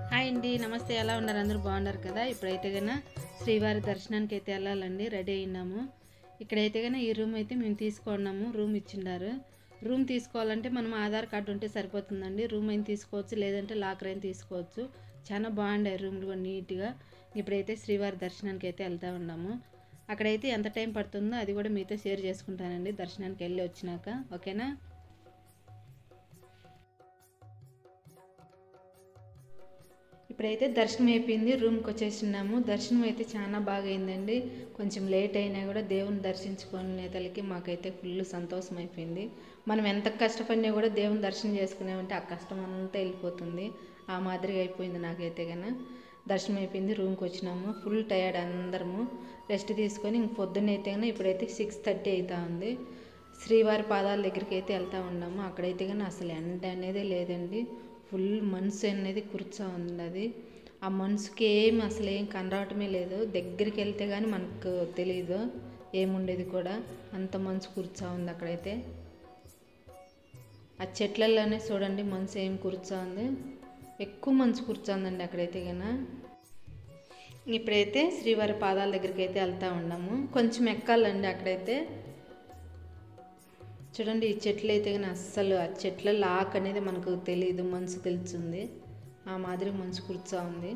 hi అండి నమస్తే ఎలా ఉన్నారు అందరూ బాగున్నారు కదా ఇప్పుడైతే కన్నా శ్రీవారి దర్శనానికి అయితే వెళ్ళాలండి రెడీ అయినాము ఇక్కడైతే కన్నా ఈ రూమ్ అయితే మేము తీసుకున్నాము రూమ్ ఇచ్చిండారు రూమ్ తీసుకోవాలంటే మనం ఆధార్ కార్డు ఉంటే సరిపోతుందండి రూమ్ అయినా తీసుకోవచ్చు లేదంటే లాకర్ అయినా తీసుకోవచ్చు చాలా బాగుండాయి రూమ్లు కూడా నీట్గా ఇప్పుడైతే శ్రీవారి దర్శనానికి అయితే వెళ్తా ఉన్నాము అక్కడైతే ఎంత టైం పడుతుందో అది కూడా మీతో షేర్ చేసుకుంటానండి దర్శనానికి వెళ్ళి వచ్చినాక ఓకేనా ఇప్పుడైతే దర్శనం అయిపోయింది రూమ్కి వచ్చేసినాము దర్శనం అయితే చాలా బాగా అయిందండి కొంచెం లేట్ అయినా కూడా దేవుని దర్శించుకునే తలకి మాకైతే ఫుల్ సంతోషం అయిపోయింది మనం ఎంత కష్టపడినా కూడా దేవుని దర్శనం చేసుకున్నామంటే ఆ కష్టం అంతా వెళ్ళిపోతుంది ఆ మాదిరిగా అయిపోయింది నాకైతే కన్నా దర్శనం అయిపోయింది రూమ్కి వచ్చినాము ఫుల్ టయర్డ్ అందరము రెస్ట్ తీసుకొని ఇంక పొద్దున్న అయితే కన్నా ఇప్పుడైతే సిక్స్ థర్టీ అవుతా ఉంది శ్రీవారి పాదాల దగ్గరికి అయితే వెళ్తా ఉన్నాము అక్కడైతే కానీ అసలు ఎండ అనేది లేదండి ఫుల్ మనసు అనేది కూర్చో ఉంది అది ఆ మనసుకి ఏం అసలు ఏం కనరావటమే లేదు దగ్గరికి వెళ్తే కానీ మనకు తెలియదు ఏముండేది కూడా అంత మనసు కూర్చో ఉంది అక్కడైతే ఆ చెట్లలోనే చూడండి మనసు ఏం కూర్చో ఉంది ఎక్కువ మనసు కూర్చోందండి అక్కడైతే కన్నా ఇప్పుడైతే శ్రీవారి పాదాల దగ్గరికి అయితే వెళ్తా ఉన్నాము కొంచెం ఎక్కాలండి అక్కడైతే చూడండి ఈ చెట్లు అయితే కానీ అస్సలు ఆ చెట్ల లాక్ అనేది మనకు తెలియదు మనసు తెలుస్తుంది ఆ మాదిరి మనసు కూర్చో ఉంది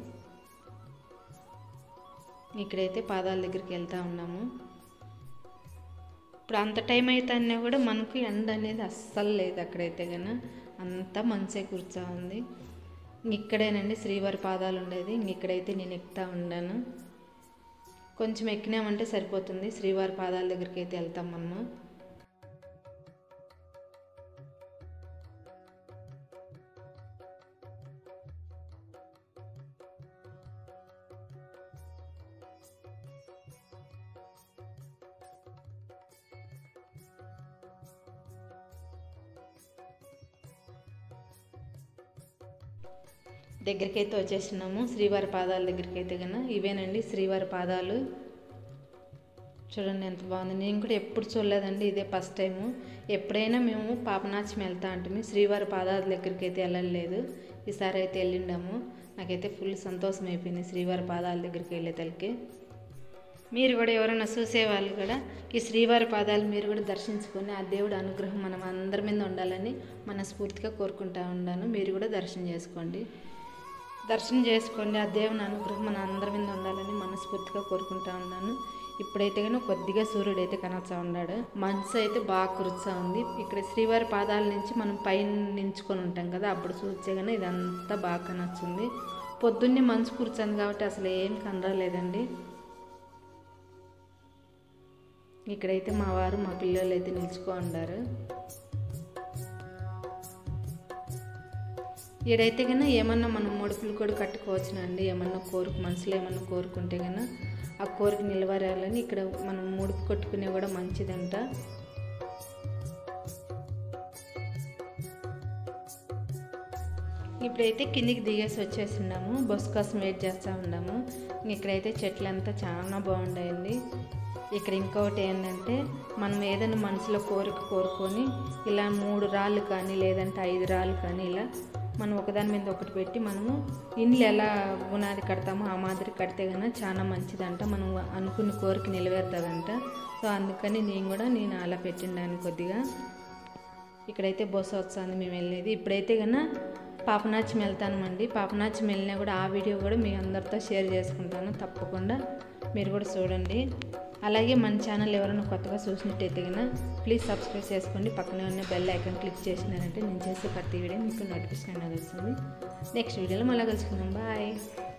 ఇక్కడైతే పాదాల దగ్గరికి వెళ్తా ఉన్నాము ఇప్పుడు అంత టైం అవుతానే కూడా మనకు ఎండ అనేది అస్సలు లేదు అక్కడైతే కన్నా అంతా మంచిగా కూర్చో ఉంది ఇక్కడేనండి శ్రీవారి పాదాలు ఉండేది ఇక్కడైతే నేను ఎక్కుతా ఉన్నాను కొంచెం ఎక్కినామంటే సరిపోతుంది శ్రీవారి పాదాల దగ్గరికి అయితే వెళ్తాం మనము దగ్గరికి అయితే వచ్చేసినాము శ్రీవారి పాదాల దగ్గరికి అయితే కన్నా ఇవేనండి శ్రీవారి పాదాలు చూడండి ఎంత బాగుంది నేను కూడా ఎప్పుడు చూడలేదండి ఇదే ఫస్ట్ టైము ఎప్పుడైనా మేము పాపనాచం వెళ్తా ఉంటుంది శ్రీవారి పాదాల దగ్గరికి అయితే వెళ్ళలేదు ఈసారి అయితే వెళ్ళిండాము నాకైతే ఫుల్ సంతోషం అయిపోయింది శ్రీవారి పాదాల దగ్గరికి వెళ్ళే తలకి మీరు కూడా ఎవరైనా చూసేవాళ్ళు కూడా ఈ శ్రీవారి పాదాలు మీరు కూడా దర్శించుకొని ఆ దేవుడి అనుగ్రహం మనం అందరి మీద ఉండాలని మనస్ఫూర్తిగా కోరుకుంటా ఉన్నాను మీరు కూడా దర్శనం చేసుకోండి దర్శనం చేసుకోండి ఆ దేవుని అనుగ్రహం మన అందరి మీద ఉండాలని మనస్ఫూర్తిగా కోరుకుంటా ఉన్నాను ఇప్పుడైతే కానీ కొద్దిగా సూర్యుడు అయితే కనొచ్చా ఉన్నాడు మనసు అయితే బాగా కురుచా ఉంది ఇక్కడ శ్రీవారి పాదాల నుంచి మనం పైన నించుకొని ఉంటాం కదా అప్పుడు చూస్తే కానీ ఇదంతా బాగా కనొచ్చింది పొద్దున్నే మంచు కూర్చొంది కాబట్టి అసలు ఏం కనరాలేదండి ఇక్కడైతే మా వారు మా పిల్లలు అయితే నిలుచుకో ఉన్నారు ఈడైతే కన్నా ఏమన్నా మనం ముడుపులు కూడా కట్టుకోవచ్చునండి ఏమన్నా కోరిక మనసులో ఏమన్నా కోరుకుంటే కన్నా ఆ కోరిక నిలవరాలని ఇక్కడ మనం ముడుపు కొట్టుకునే కూడా మంచిదంట ఇప్పుడైతే కిందికి దిగేసి వచ్చేస్తున్నాము బస్సు కోసం వెయిట్ చేస్తూ ఉన్నాము ఇక్కడైతే చెట్లు అంతా చాలా బాగుండాయండి ఇక్కడ ఇంకొకటి ఏంటంటే మనం ఏదైనా మనసులో కోరిక కోరుకొని ఇలా మూడు రాళ్ళు కానీ లేదంటే ఐదు రాళ్ళు కానీ ఇలా మనం ఒకదాని మీద ఒకటి పెట్టి మనము ఇండ్లు ఎలా పునాది కడతామో ఆ మాదిరి కడితే కన్నా చాలా మంచిదంట మనం అనుకున్న కోరిక నిలవేరుతుందంట సో అందుకని నేను కూడా నేను అలా పెట్టిండాను కొద్దిగా ఇక్కడైతే బస్సు వస్తుంది మేము వెళ్ళేది ఇప్పుడైతే కన్నా పాపనాచం వెళ్తానమండి పాపనాచం వెళ్ళినా కూడా ఆ వీడియో కూడా మీ అందరితో షేర్ చేసుకుంటాను తప్పకుండా మీరు కూడా చూడండి అలాగే మన ఛానల్ ఎవరైనా కొత్తగా చూసినట్టయితే కన్నా ప్లీజ్ సబ్స్క్రైబ్ చేసుకోండి పక్కనే ఉన్న బెల్ ఐకాన్ క్లిక్ చేసినారంటే నేను చేసే ప్రతి వీడియో మీకు నోటిఫికేషన్ అనేది వస్తుంది నెక్స్ట్ వీడియోలో మళ్ళీ కలుసుకుందాం బాయ్